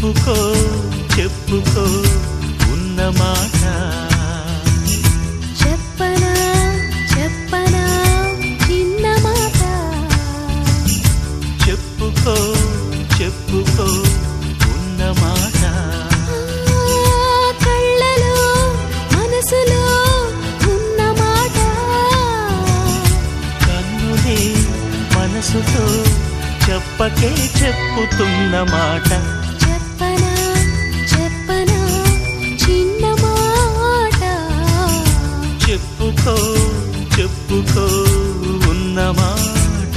చెప్పుకో చెప్పుకో ఉన్న మాట చెప్పనా చెప్పనా చిన్న మాట చెప్పుకో చెప్పుకో ఉన్న మాట ఆ కళ్ళలో మనసులో ఉన్న మాట కన్నులే మనసుతో చెప్పకే చెప్పుతున్న మాట చెప్పనా చెప్పనా చిన్న మాట చెప్పుకో చెప్పుకో ఉన్న మాట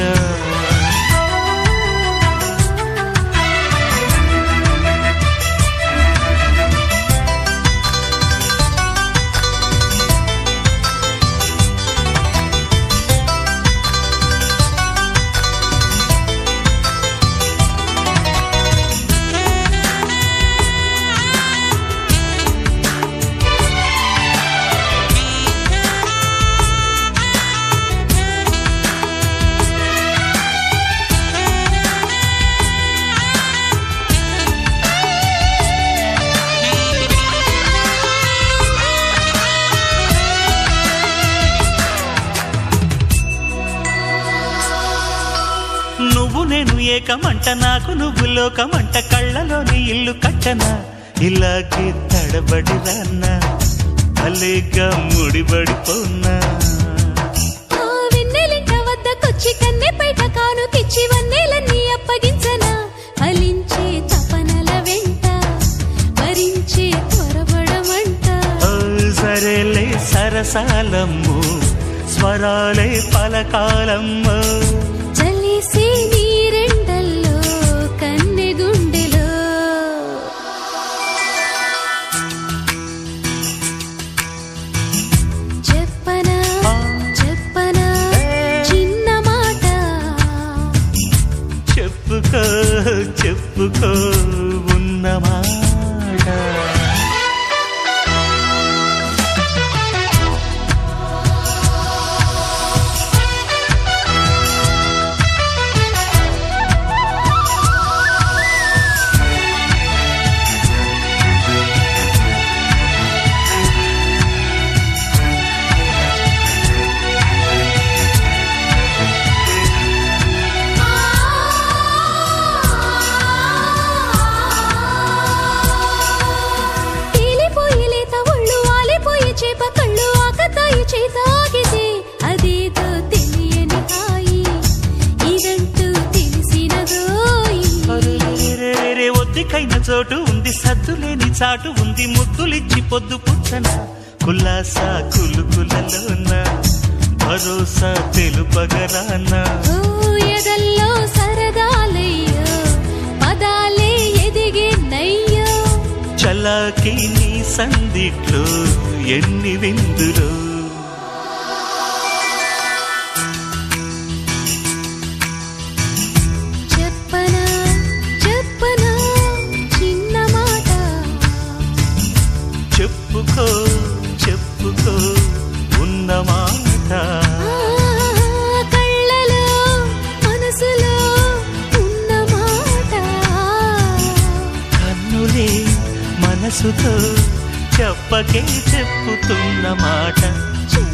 నువ్వు నేను ఏకమంట నాకు నువ్వు లోకమంట కళ్ళలోని ఇల్లు కట్టనా ఇలాగే తడబడి రాన్నా అలేగా ముడిబడిపోన్నా ఆ వెన్నెలింట వద్దకొచ్చి కన్నె పైట కానుకిచ్చి వన్నెలన్నీ అప్పగించనా ఫలించే తపనల వెంట భరించే త్వరపడమంట ఓ సరేలే సరసాలమ్ము స్వరాలే పలకాలమ్ము చలిసే నీరెండల్లో కన్నె గుండెలో చెప్పనా చెప్పనా చిన్న మాట చెప్పుకో చెప్పుకో ఉన్న మాట తేలిపోయి లేత ఒళ్ళు ఆలిపోయి చేప కళ్ళు ఆకతాయి చేత ఆగితే అదేదో తెలియని హాయి ఇదంటూ తెలిసినదోయి అరెరెరెరెరె, ఒద్దికైన చోటు ఉంది సద్దులేని చాటు ఉంది ముద్దులిచ్చి పొద్దు పుచ్చన కుల్లాసా కులుకులలోన భరోసా తెలుపగరానా ఓ ఎదల్లో సరదాలయ్యో పదాలే ఎదిగే నయ్యో చలాకి నీ సందిట్లో ఎన్ని విందులో చెప్పనా చెప్పనా చిన్న మాట చెప్పుకో చెప్పుకో ఉన్న మాట ఆ కళ్ళలో మనసులో ఉన్న మాట కన్నులే మనసుతో చెప్పకే చెప్పుతున్న మాట చెప్పనా